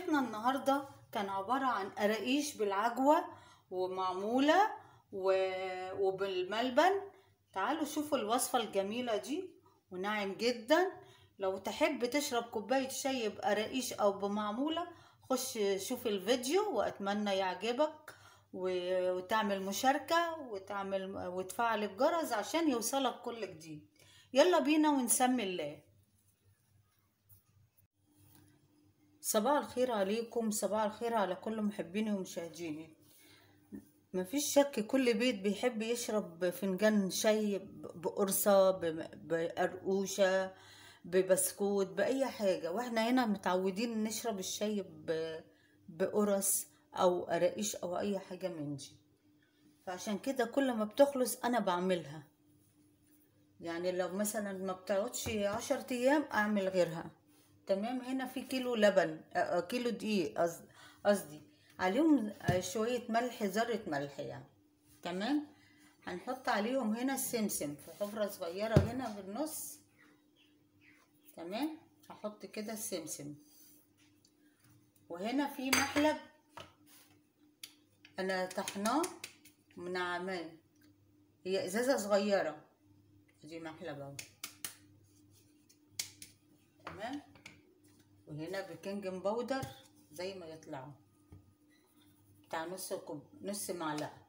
وصفتنا النهاردة كان عبارة عن قراقيش بالعجوة ومعمولة و... وبالملبن تعالوا شوفوا الوصفة الجميلة دي وناعم جدا لو تحب تشرب كوباية شاي بقراقيش أو بمعمولة خش شوف الفيديو وأتمنى يعجبك و- وتعمل مشاركة وتعمل وتفعل الجرس عشان يوصلك كل جديد يلا بينا ونسمي الله صباح الخير عليكم صباح الخير على كل محبيني ومشاهديني مفيش شك كل بيت بيحب يشرب فنجان شاي ب- بقرصة ب- بقرقوشة ببسكوت بأي حاجة واحنا هنا متعودين نشرب الشاي ب- بقرص أو قراقيش أو أي حاجة من دي فعشان كده كل ما بتخلص أنا بعملها يعني لو مثلا ما بتقعدش عشر أيام أعمل غيرها تمام هنا في كيلو لبن آه، آه، كيلو دقيق قصد- قصدي عليهم آه، شوية ملح ذرة ملح يعني تمام هنحط عليهم هنا السمسم في حفرة صغيرة هنا بالنص تمام هحط كده السمسم وهنا في محلب انا طحناه منعماه هي ازازة صغيرة دي محلب اهو تمام وهنا بيكنج باودر زي ما يطلعوا بتاع نص كوب نص معلقة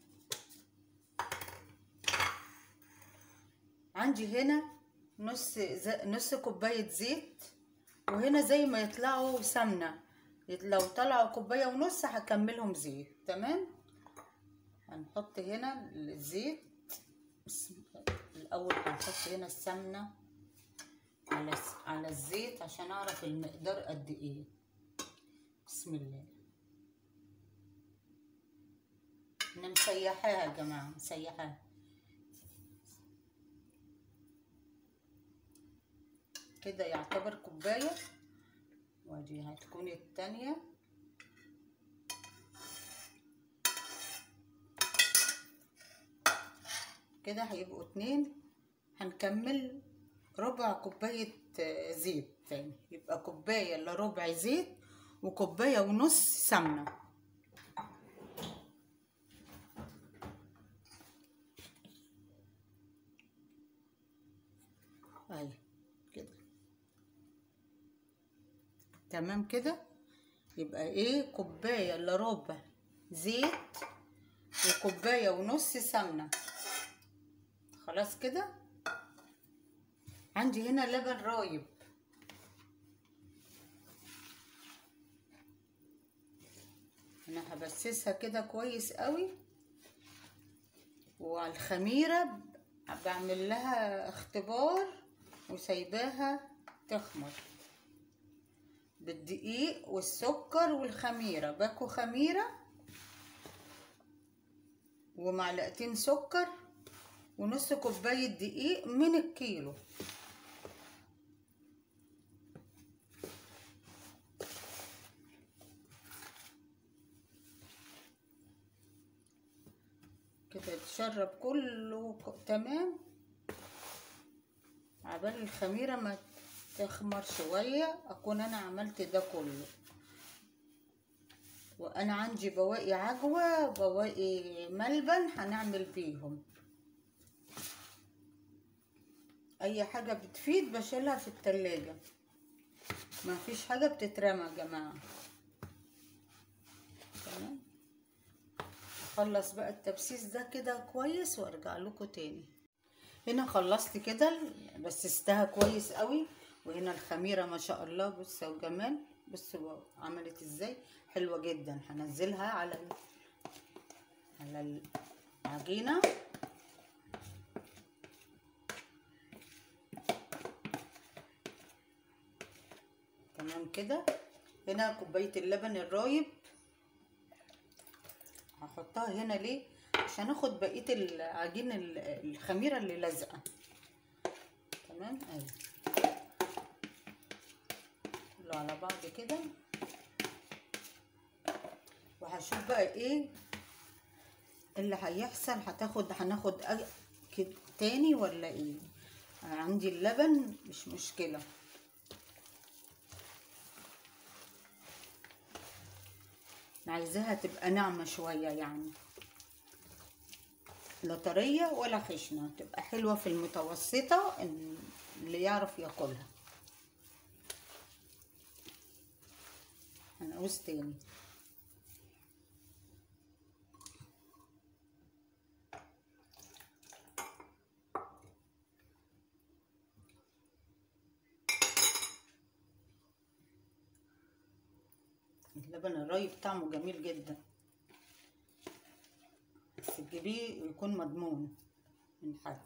عندي هنا نص ز... نص كوباية زيت وهنا زي ما يطلعوا سمنة يت- لو طلعوا كوباية ونص هكملهم زيت تمام هنحط هنا الزيت بسم الله. الأول هنحط هنا السمنة على الس- على الزيت عشان أعرف المقدار قد إيه بسم الله احنا مسيحاها يا جماعة مسيحاها كده يعتبر كوباية ودي هتكون التانية كده هيبقوا اتنين هنكمل ربع كوباية آه، زيت تاني يبقى كوباية الا ربع زيت وكوباية ونص سمنة اهي كده تمام كده يبقى ايه كوباية الا ربع زيت وكوباية ونص سمنة خلاص كده عندي هنا لبن رايب انا هبسسها كده كويس قوي وعلى الخميرة بعمل لها اختبار وسايباها تخمر بالدقيق والسكر والخميرة باكو خميرة ومعلقتين سكر ونص كوباية دقيق من الكيلو كده تشرب كله ك- تمام عبال الخميرة ما تخمر شوية أكون أنا عملت ده كله وأنا عندي بواقي عجوة بواقي ملبن هنعمل بيهم أي حاجة بتفيد بشيلها في التلاجة ما فيش حاجة بتترمى يا جماعة تمام اخلص بقى التبسيس ده كده كويس وارجع لكم تاني هنا خلصت كده بسستها كويس قوي وهنا الخميرة ما شاء الله بصوا جمال بصوا عملت ازاي حلوة جدا هنزلها على ال... على العجينة تمام كده هنا كوباية اللبن الرايب هحطها هنا ليه عشان اخد بقيه العجين ال- الخميره اللي لازقه تمام اهي كله على بعض كده وهشوف بقى ايه اللي هيحصل هتاخد هناخد أج- كده تاني ولا ايه أنا عندي اللبن مش مشكله أنا عايزاها تبقى ناعمة شوية يعني لا طرية ولا خشنة تبقى حلوة في المتوسطة إن اللي يعرف ياكلها هنعوز تاني اللبن الرايب طعمه جميل جدا بس تجيبيه يكون مضمون من حد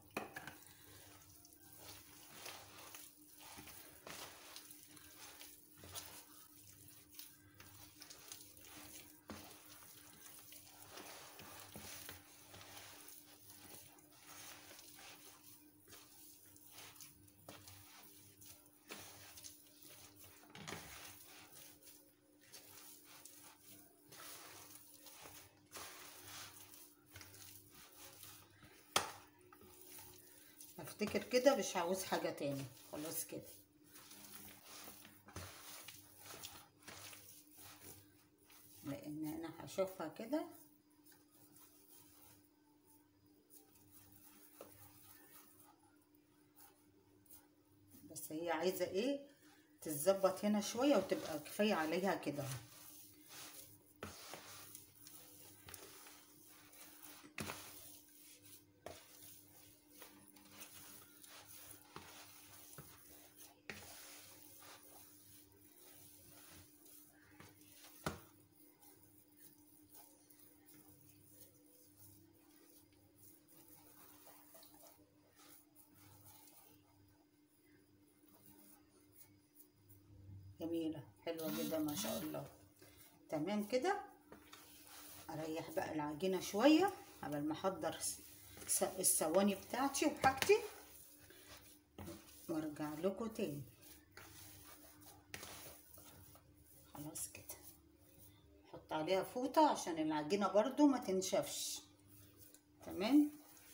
افتكر كده مش عاوز حاجة تاني خلاص كده لان انا هشوفها كده بس هي عايزة ايه تتظبط هنا شوية وتبقى كفاية عليها كده جميلة حلوة جدا ما شاء الله تمام كده اريح بقى العجينة شوية قبل ما احضر س- الصواني بتاعتي وحاجتي وارجع لكم تاني خلاص كده احط عليها فوطة عشان العجينة برضو ما تنشفش تمام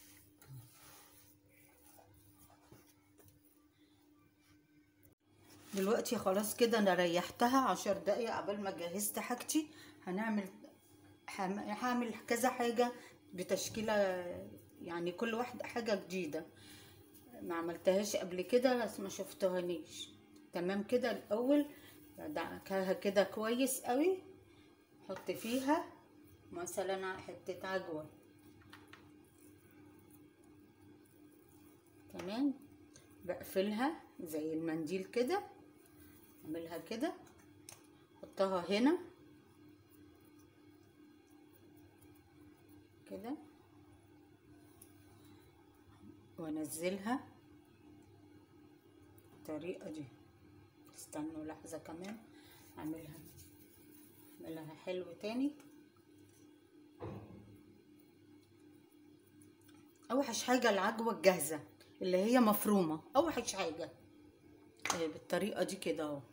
دلوقتي خلاص كده انا ريحتها عشر دقايق قبل ما جهزت حاجتي هنعمل هعم- هعمل كذا حاجة بتشكيلة يعني كل واحدة حاجة جديدة ما عملتهاش قبل كده بس ما شفتهانيش تمام كده الاول بدعكها كده كويس قوي احط فيها مثلا حتة عجوة تمام بقفلها زي المنديل كده اعملها كده احطها هنا كده وانزلها بالطريقة دي استنوا لحظة كمان اعملها اعملها حلو تاني اوحش حاجة العجوة الجاهزة اللي هي مفرومة اوحش حاجة اهي بالطريقة دي كده اهو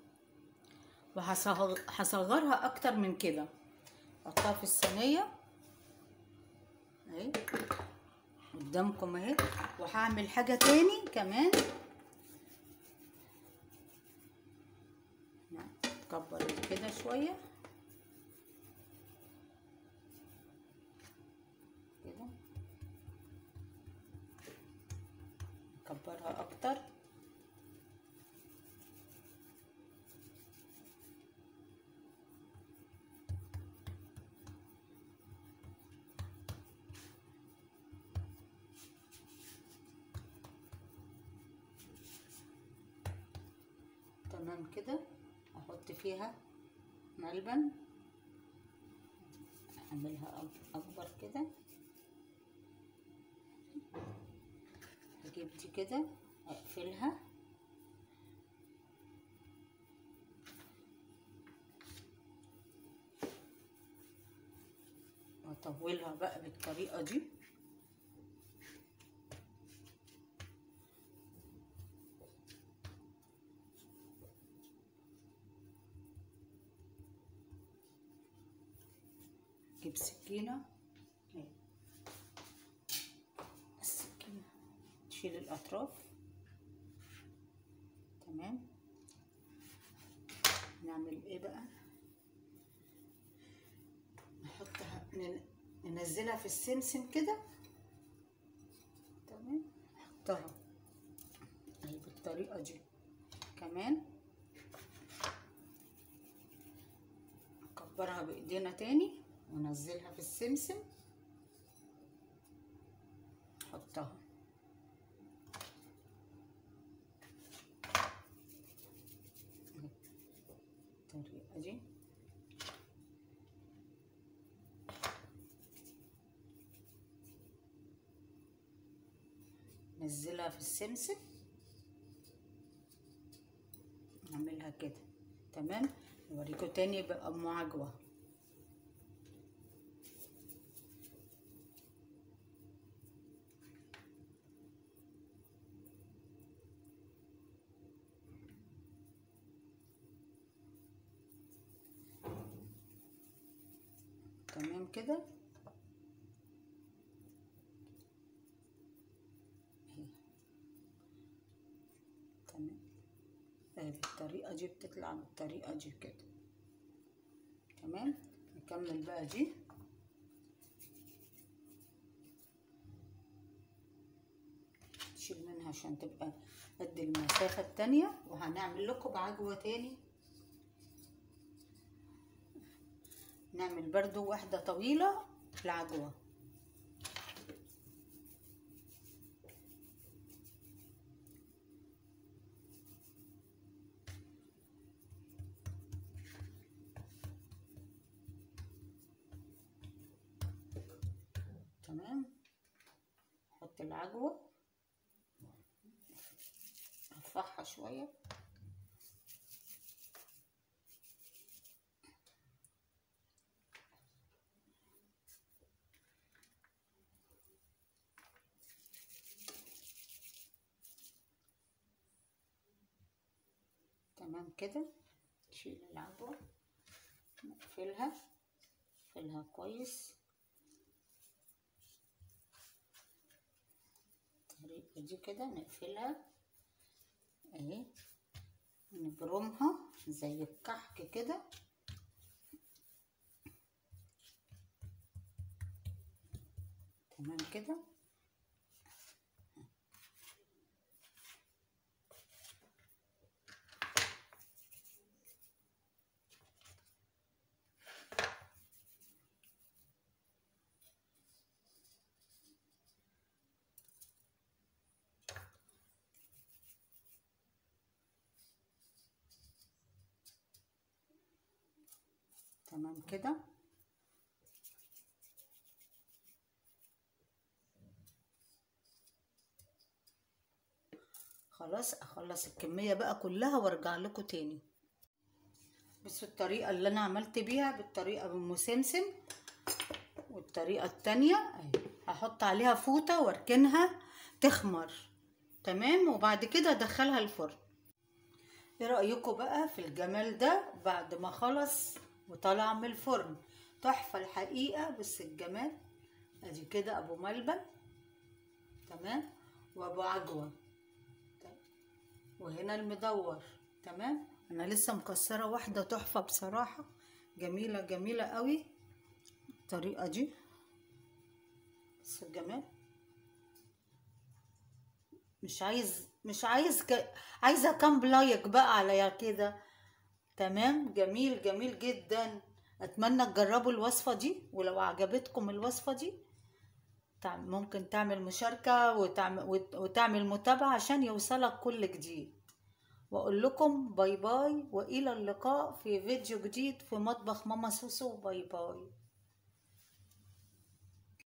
وهصغرها اكتر من كده احطها في الصينية اهي قدامكم اهي وهعمل حاجة تاني كمان نكبر كده شوية كده نكبرها اكتر تمام كده احط فيها ملبن اعملها أك- اكبر كده اجيب دي كده اقفلها واطولها بقى بالطريقه دي جيب سكينة اهي. السكينة تشيل الأطراف تمام نعمل ايه بقى نن- ننزلها في السمسم كده تمام نحطها اهي بالطريقة دي كمان نكبرها بايدينا تاني وننزلها في السمسم نحطها اهي الطريقة دي نزلها في السمسم نعملها كده تمام نوريكم تاني بقى ام عجوه تمام كده اهي تمام اهي بالطريقة دي بتطلع بالطريقة دي كده تمام نكمل بقى دي نشيل منها عشان تبقى قد المسافة التانية وهنعمل لكم بعجوة تاني نعمل برضو واحدة طويلة العجوة تمام نحط العجوة نرفعها شوية تمام كده نشيل العجوة نقفلها نقفلها كويس الطريقة دي كده نقفلها اهي نبرمها زي الكحك كده تمام كده تمام كده خلاص اخلص الكمية بقى كلها وارجع لكم تاني بس الطريقة اللي انا عملت بيها بالطريقة بالمسمسم والطريقة التانية اهي هحط عليها فوطة واركنها تخمر تمام وبعد كده ادخلها الفرن ايه رأيكم بقى في الجمال ده بعد ما خلص وطلع من الفرن تحفة الحقيقة بس الجمال ادي كده ابو ملبن تمام وابو عجوة وهنا المدور تمام انا لسه مكسرة واحدة تحفة بصراحة جميلة جميلة قوي الطريقة دي بس الجمال مش عايز مش عايز ك... عايزه كام لايك بقى على كده تمام جميل جميل جدا اتمنى تجربوا الوصفه دي ولو عجبتكم الوصفه دي تع- ممكن تعمل مشاركه وتعمل وت- وتعمل متابعه عشان يوصلك كل جديد واقول لكم باي باي والى اللقاء في فيديو جديد في مطبخ ماما سوسو باي باي